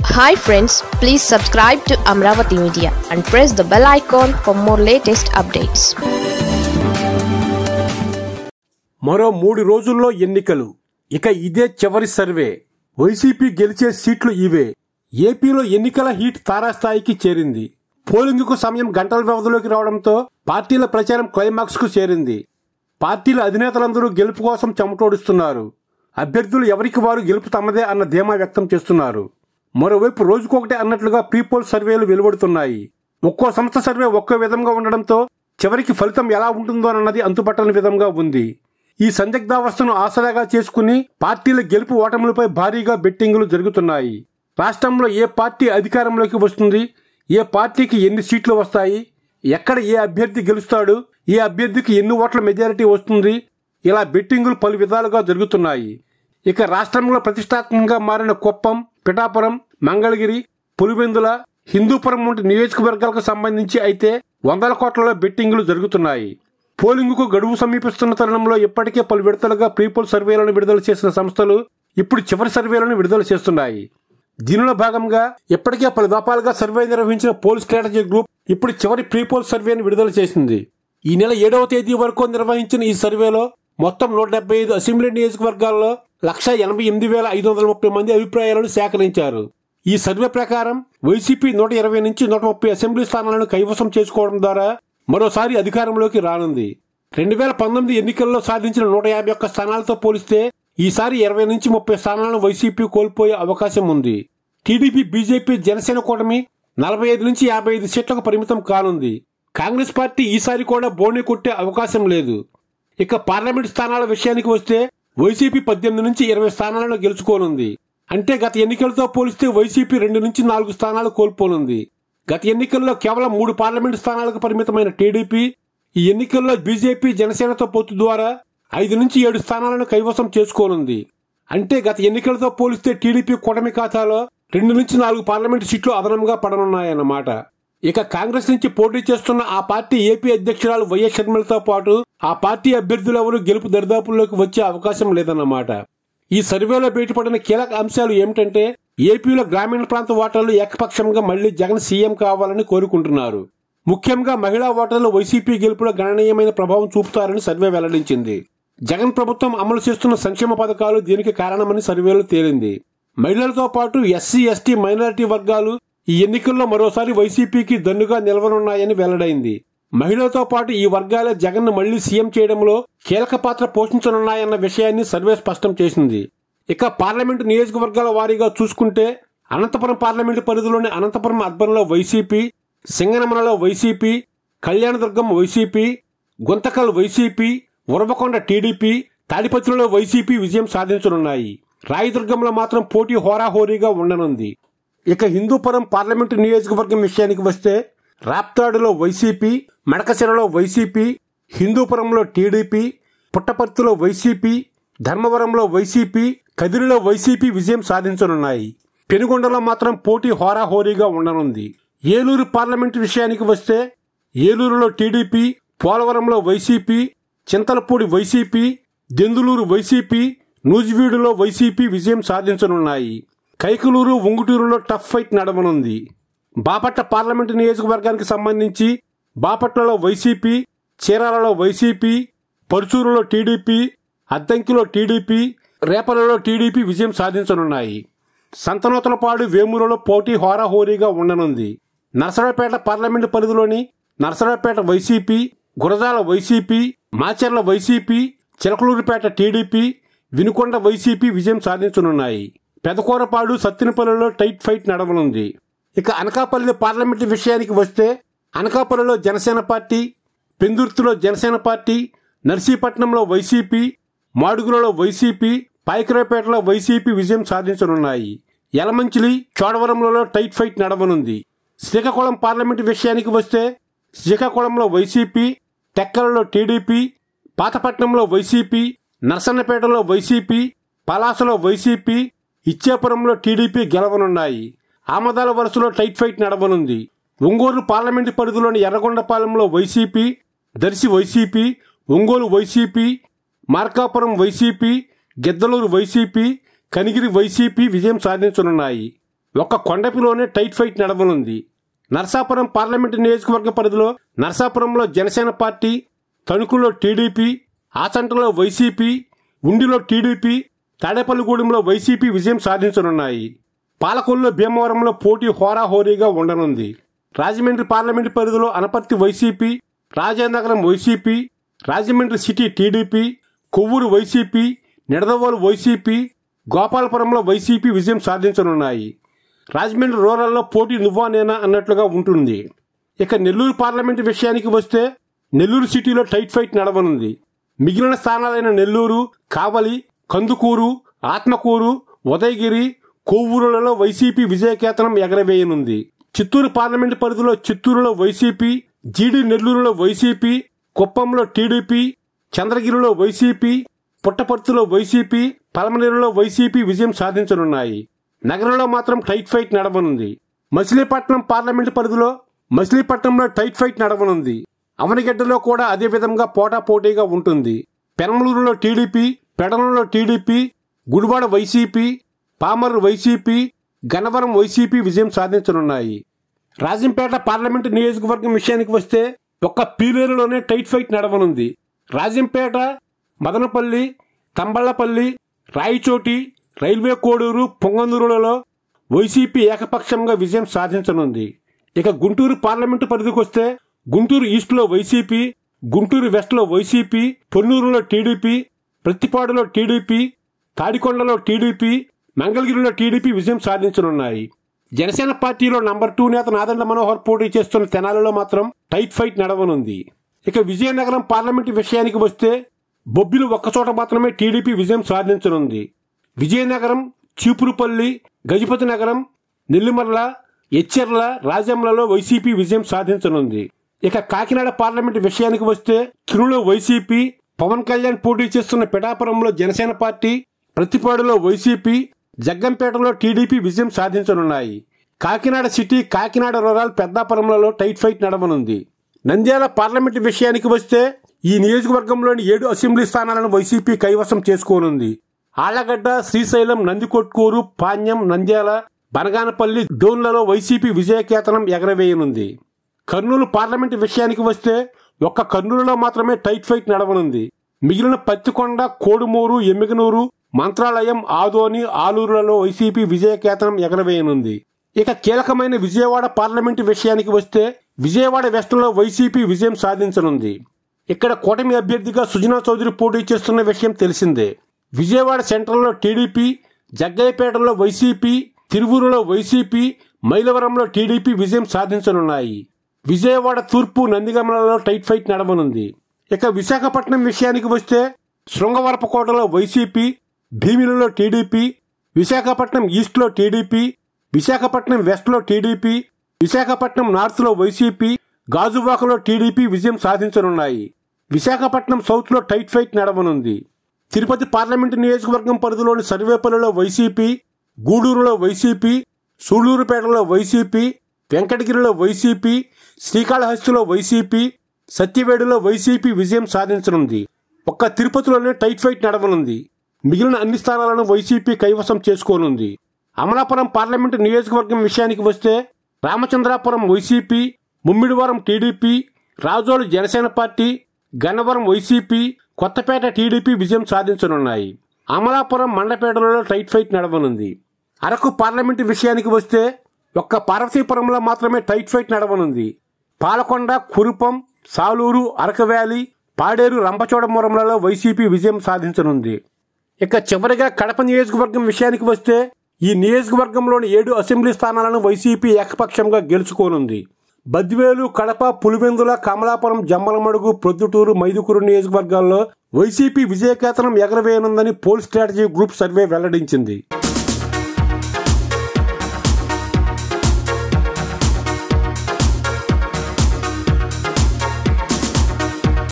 hi friends please subscribe to Amaravati media and press the bell icon for more latest updates మరో మూడు రోజుల్లో ఎన్నికలు ఇక ఇదే చివరి సర్వే వైసీపీ గెలిచే సీట్లు ఇవే ఏపీలో ఎన్నికల హీట్ తారాస్థాయికి చేరింది పోలింగుకు సమయం గంటల వ్యవధిలోకి రావడంతో పార్టీల ప్రచారం క్లైమాక్స్ కు చేరింది పార్టీల అధినేతలందరూ గెలుపు కోసం చెమటోడుస్తున్నారు అభ్యర్థులు ఎవరికి వారు గెలుపు తమదే అన్న ధీమా వ్యక్తం చేస్తున్నారు మరోవైపు రోజుకొకటి అన్నట్లుగా పీపోల్ సర్వేలు వెలువడుతున్నాయి ఒక్కో సంస్థ సర్వే ఒక్కో విధంగా ఉండడంతో చివరికి ఫలితం ఎలా ఉంటుందోనన్నది అంతుపట్టని విధంగా ఉంది ఈ సందిగ్ధావస్థను ఆసరాగా చేసుకుని పార్టీల గెలుపు ఓటములపై భారీగా బెట్టింగులు జరుగుతున్నాయి రాష్ట్రంలో ఏ పార్టీ అధికారంలోకి వస్తుంది ఏ పార్టీకి ఎన్ని సీట్లు వస్తాయి ఎక్కడ ఏ అభ్యర్థి గెలుస్తాడు ఏ అభ్యర్థికి ఎన్ని ఓట్ల మెజారిటీ వస్తుంది ఇలా బెట్టింగులు పలు విధాలుగా జరుగుతున్నాయి ఇక రాష్ట్రంలో ప్రతిష్టాత్మకంగా మారిన కుప్పం పిఠాపురం మంగళగిరి పులివెందుల హిందూపురం వంటి నియోజకవర్గాలకు సంబంధించి అయితే వందల కోట్లలో బెట్టింగులు జరుగుతున్నాయి పోలింగుకు గడువు సమీపిస్తున్న తరుణంలో ఇప్పటికే పలు విడతలుగా ప్రీపోల్ సర్వేలను విడుదల చేసిన సంస్థలు ఇప్పుడు చివరి సర్వేలను విడుదల చేస్తున్నాయి దీనిలో భాగంగా ఇప్పటికే పలు దఫాలుగా సర్వే నిర్వహించిన పోల్ స్ట్రాటజీ గ్రూప్ ఇప్పుడు చివరి ప్రీపోల్ సర్వేను విడుదల చేసింది ఈ నెల ఏడవ తేదీ వరకు నిర్వహించిన ఈ సర్వేలో మొత్తం నూట డెబ్బై ఐదు అసెంబ్లీ నియోజకవర్గాల్లో లక్ష ఎనభై ఎనిమిది వేల ఐదు వందల ముప్పై మంది అభిప్రాయాలను సేకరించారు ఈ సర్వే ప్రకారం వైసీపీ నూట ఇరవై నుంచి నూట ముప్పై అసెంబ్లీ స్థానాలను కైవసం చేసుకోవడం ద్వారా మరోసారి అధికారంలోకి రానుంది రెండు వేల పంతొమ్మిది ఎన్నికల్లో సాధించిన నూట యాభై ఒక్క స్థానాలతో పోలిస్తే ఈసారి ఇరవై నుంచి ముప్పై స్థానాలను వైసీపీ కోల్పోయే అవకాశం ఉంది టీడీపీ బీజేపీ జనసేన కూటమి నలభై ఐదు నుంచి యాభై ఐదు సీట్లకు పరిమితం కానుంది కాంగ్రెస్ పార్టీ ఈసారి కూడా బోణి కొట్టే అవకాశం లేదు ఇక పార్లమెంట్ స్థానాల విషయానికి వస్తే వైసీపీ పద్దెనిమిది నుంచి ఇరవై స్థానాలను గెలుచుకోనుంది అంటే గత ఎన్నికలతో పోలిస్తే వైసీపీ రెండు నుంచి నాలుగు స్థానాలు కోల్పోనుంది గత ఎన్నికల్లో కేవలం మూడు పార్లమెంట్ స్థానాలకు పరిమితమైన టీడీపీ ఈ ఎన్నికల్లో బీజేపీ జనసేనతో పొత్తు ద్వారా ఐదు నుంచి ఏడు స్థానాలను కైవసం చేసుకోనుంది అంటే గత ఎన్నికలతో పోలిస్తే టీడీపీ కూటమి ఖాతాలో రెండు నుంచి నాలుగు పార్లమెంటు సీట్లు అదనంగా పడనున్నాయన్నమాట ఇక కాంగ్రెస్ నుంచి పోటీ చేస్తున్న ఆ పార్టీ ఏపీ అధ్యక్షురాలు వైఎస్ షర్మిలతో పాటు ఆ పార్టీ అభ్యర్థులెవరూ గెలుపు దరిదాపుల్లోకి వచ్చే అవకాశం లేదన్నమాట ఈ సర్వేలో బయటపడిన కీలక అంశాలు ఏమిటంటే ఏపీలో గ్రామీణ ప్రాంత ఓటర్లు ఏకపక్షంగా మళ్లీ జగన్ సీఎం కావాలని కోరుకుంటున్నారు ముఖ్యంగా మహిళా ఓటర్లు వైసీపీ గెలుపులో గణనీయమైన ప్రభావం చూపుతారని సర్వే వెల్లడించింది జగన్ ప్రభుత్వం అమలు చేస్తున్న సంక్షేమ పథకాలు దీనికి కారణమని సర్వేలో తేలింది మహిళలతో పాటు ఎస్సీ ఎస్టీ మైనారిటీ వర్గాలు ఈ ఎన్నికల్లో మరోసారి వైసీపీకి దన్నుగా నిలవనున్నాయని వెల్లడైంది మహిళలతో పాటు ఈ వర్గాలే జగన్ ను మళ్లీ సీఎం చేయడంలో కీలక పాత్ర పోషించనున్నాయన్న విషయాన్ని సర్వే స్పష్టం చేసింది ఇక పార్లమెంటు నియోజకవర్గాల వారీగా చూసుకుంటే అనంతపురం పార్లమెంటు పరిధిలోని అనంతపురం అర్బన్లో వైసీపీ సింగనమలలో YCP Kalyandurg YCP Guntakal YCP Uravakonda TDP తాడిపత్రిలో వైసీపీ విజయం సాధించనున్నాయి రాయదుర్గంలో మాత్రం పోటీ హోరాహోరీగా ఉండనుంది ఇక హిందూపురం పార్లమెంటు నియోజకవర్గం విషయానికి వస్తే రాప్తాడులో వైసీపీ మడకశిరలో వైసీపీ హిందూపురంలో టీడీపీ పుట్టపర్తిలో వైసీపీ ధర్మవరంలో వైసీపీ కదిరిలో వైసీపీ విజయం సాధించనున్నాయి పెనుగొండలో మాత్రం పోటీ హోరాహోరీగా ఉండనుంది ఏలూరు పార్లమెంటు విషయానికి వస్తే ఏలూరులో టీడీపీ పోలవరంలో YCP Chintalapudi YCP Denduluru YCP నూజివీడులో వైసీపీ విజయం సాధించనున్నాయి కైకలూరు ఉంగుటూరులో టఫ్ ఫైట్ నడవనుంది బాపట్ల పార్లమెంటు నియోజకవర్గానికి సంబంధించి బాపట్లలో వైసీపీ చీరాలలో వైసీపీ పరుచూరులో టీడీపీ అద్దంకిలో టీడీపీ రేపలలో టీడీపీ విజయం సాధించనున్నాయి సంతనూతలపాడు వేమూరులో పోటీ హోరాహోరీగా ఉండనుంది నరసరావుపేట పార్లమెంటు పరిధిలోని Narasaraopet YCP Gurazala YCP Macherla YCP Chilakaluripet TDP Vinukonda YCP విజయం సాధించనున్నాయి పెదకూరపాడు సత్తినపల్లిలో టైట్ ఫైట్ నడవనుంది ఇక అనకాపల్లి పార్లమెంటు విషయానికి వస్తే అనకాపల్లిలో జనసేన పార్టీ పెందుర్తిలో జనసేన పార్టీ నర్సీపట్నంలో వైసీపీ మాడుగులలో వైసీపీ పాయకరావుపేటలో వైసీపీ విజయం సాధించనున్నాయి యలమంచిలి చోడవరంలో టైట్ ఫైట్ నడవనుంది శ్రీకాకుళం పార్లమెంటు విషయానికి వస్తే శ్రీకాకుళంలో వైసీపీ టెక్కలలో టీడీపీ పాతపట్నంలో వైసీపీ నరసన్నపేటలో వైసీపీ పలాసలో వైసీపీ ఇచ్చాపురంలో టీడీపీ గెలవనున్నాయి ఆమదాల వరుసలో టైట్ ఫైట్ నడవనుంది ఒంగోలు పార్లమెంటు పరిధిలోని ఎర్రగొండపాలెంలో YCP Darsi YCP Ongole YCP Markapuram YCP Giddaluru YCP Kanigiri YCP విజయం సాధించనున్నాయి ఒక్క కొండపిలోనే టైట్ ఫైట్ నడవనుంది నరసాపురం పార్లమెంటు నియోజకవర్గ పరిధిలో నరసాపురంలో జనసేన పార్టీ తణుకులో టీడీపీ ఆచంటలో వైసీపీ ఉండిలో టీడీపీ తాడేపల్లిగూడెంలో వైసీపీ విజయం సాధించనున్నాయి పాలకొల్లో భీమవరంలో పోటీ హోరాహోరీగా ఉండనుంది రాజమండ్రి పార్లమెంటు పరిధిలో Anaparthi YCP Rajanagaram YCP Rajahmundry city TDP Kovvur YCP Nidadavolu YCP గోపాలపురంలో వైసీపీ విజయం సాధించనున్నాయి రాజమండ్రి రూరల్లో పోటీ నువ్వా నేనా అన్నట్లుగా ఉంటుంది ఇక నెల్లూరు పార్లమెంటు విషయానికి వస్తే నెల్లూరు సిటీలో టైట్ ఫైట్ నడవనుంది మిగిలిన స్థానాలైన నెల్లూరు కావలి కందుకూరు ఆత్మకూరు ఉదయగిరి కొవ్వూరులలో వైసీపీ విజయకేతనం ఎగరవేయనుంది చిత్తూరు పార్లమెంటు పరిధిలో చిత్తూరులో వైసీపీ జీడి నెల్లూరులో వైసీపీ కుప్పంలో టీడీపీ చంద్రగిరిలో వైసీపీ పుట్టపర్తిలో వైసీపీ పలమనేరులో వైసీపీ విజయం సాధించనున్నాయి నగరంలో మాత్రం టైట్ ఫైట్ నడవనుంది మచిలీపట్నం పార్లమెంటు పరిధిలో మచిలీపట్నంలో టైట్ ఫైట్ నడవనుంది అవనిగడ్డలో కూడా అదే విధంగా పోటాపోటీగా ఉంటుంది పెనమలూరులో టీడీపీ పెడలంలో TDP Gudivada YCP Pamarru YCP Gannavaram YCP విజయం సాధించనున్నాయి రాజంపేట పార్లమెంటు నియోజకవర్గం విషయానికి వస్తే ఒక్క పీలేరులోనే టైట్ ఫైట్ నడవనుంది రాజంపేట మదనపల్లి తంబళ్లపల్లి రాయిచోటి రైల్వే కోడూరు పొంగనూరులలో వైసీపీ ఏకపక్షంగా విజయం సాధించనుంది ఇక గుంటూరు పార్లమెంటు పరిధికి వస్తే గుంటూరు ఈస్ట్లో వైసీపీ గుంటూరు వెస్ట్లో వైసీపీ పొన్నూరులో టీడీపీ ప్రతిపాడులో టీడీపీ తాడికొండలో టీడీపీ మంగళగిరిలో టీడీపీ విజయం సాధించనున్నాయి జనసేన పార్టీలో నంబర్ టూ నేత నాదండ్ల మనోహర్ పోటీ చేస్తున్న తెనాలిలో మాత్రం టైట్ ఫైట్ నడవనుంది ఇక విజయనగరం పార్లమెంటు విషయానికి వస్తే బొబ్బిలు ఒక్కచోట మాత్రమే టీడీపీ విజయం సాధించనుంది విజయనగరం చీపురుపల్లి గజపతి నగరం నెల్లిమర్ల ఎచ్చెర్ల రాజంలలో వైసీపీ విజయం సాధించనుంది ఇక కాకినాడ పార్లమెంటు విషయానికి వస్తే తురులో వైసీపీ పవన్ కళ్యాణ్ పోటీ చేస్తున్న పిఠాపురంలో జనసేన పార్టీ ప్రతిపాడులో వైసీపీ జగ్గంపేటలో టీడీపీ విజయం సాధించనున్నాయి కాకినాడ సిటీ కాకినాడ రూరల్ పెద్దాపురంలలో టైట్ ఫైట్ నడవనుంది నంద్యాల పార్లమెంటు విషయానికి వస్తే ఈ నియోజకవర్గంలోని ఏడు అసెంబ్లీ స్థానాలను వైసీపీ కైవసం చేసుకోనుంది ఆళ్లగడ్డ శ్రీశైలం నందికొట్కూరు పాణ్యం నంద్యాల బనగానపల్లి డోన్లలో వైసీపీ విజయకేతనం ఎగరవేయనుంది కర్నూలు పార్లమెంటు విషయానికి వస్తే ఒక్క కర్నూలులో మాత్రమే టైట్ ఫైట్ నడవనుంది మిగిలిన పత్తికొండ కోడుమూరు ఎమ్మిగనూరు మంత్రాలయం ఆదోని ఆలూరులలో వైసీపీ విజయకేతనం ఎగరవేయనుంది ఇక కీలకమైన విజయవాడ పార్లమెంటు విషయానికి వస్తే విజయవాడ వెస్ట్లో వైసీపీ విజయం సాధించనుంది ఇక్కడ కూటమి అభ్యర్థిగా సుజనా చౌదరి పోటీ చేస్తున్న విషయం తెలిసిందే విజయవాడ సెంట్రల్లో టీడీపీ జగ్గయ్యపేటలో వైసీపీ తిరువూరులో వైసీపీ మైలవరంలో టీడీపీ విజయం సాధించనున్నాయి విజయవాడ తూర్పు నందిగమలలో టైట్ ఫైట్ నడవనుంది ఇక విశాఖపట్నం విషయానికి వస్తే శృంగవరపకోటలో వైసీపీ భీమిలిలో టీడీపీ విశాఖపట్నం ఈస్ట్లో టీడీపీ విశాఖపట్నం వెస్ట్లో టీడీపీ విశాఖపట్నం నార్త్లో వైసీపీ గాజువాకలో టీడీపీ విజయం సాధించనున్నాయి విశాఖపట్నం సౌత్లో టైట్ ఫైట్ నడవనుంది తిరుపతి పార్లమెంటు నియోజకవర్గం పరిధిలోని సర్వేపల్లిలో వైసీపీ గూడూరులో వైసీపీ సూళ్లూరుపేటలో వైసీపీ వెంకటగిరిలో వైసీపీ శ్రీకాళహస్తిలో వైసీపీ సత్యవేడులో వైసీపీ విజయం సాధించనుంది ఒక్క తిరుపతిలోనే టైట్ ఫైట్ నడవనుంది మిగిలిన అన్ని స్థానాలను వైసీపీ కైవసం చేసుకోనుంది అమలాపురం పార్లమెంటు నియోజకవర్గం విషయానికి వస్తే Ramachandrapuram YCP Mummidivaram TDP Razole Janasena party Gannavaram YCP Kothapeta TDP విజయం సాధించనున్నాయి అమలాపురం మండపేటలలో టైట్ ఫైట్ నడవనుంది అరకు పార్లమెంటు విషయానికి వస్తే ఒక్క పార్వతీపురంలో మాత్రమే టైట్ ఫైట్ నడవనుంది పాలకొండ కురుపం సాలూరు అరకు వ్యాలీ పాడేరు రంపచోడపురంలలో వైసీపీ విజయం సాధించనుంది ఇక చివరిగా కడప నియోజకవర్గం విషయానికి వస్తే ఈ నియోజకవర్గంలోని ఏడు అసెంబ్లీ స్థానాలను వైసీపీ ఏకపక్షంగా గెలుచుకోనుంది బద్వేలు కడప పులివెందుల కమలాపురం జమ్మలమడుగు ప్రొద్దుటూరు మైదుకూరు నియోజకవర్గాల్లో వైసీపీ విజయకేతనం ఎగరవేయనుందని పోల్ స్ట్రాటజీ గ్రూప్ సర్వే వెల్లడించింది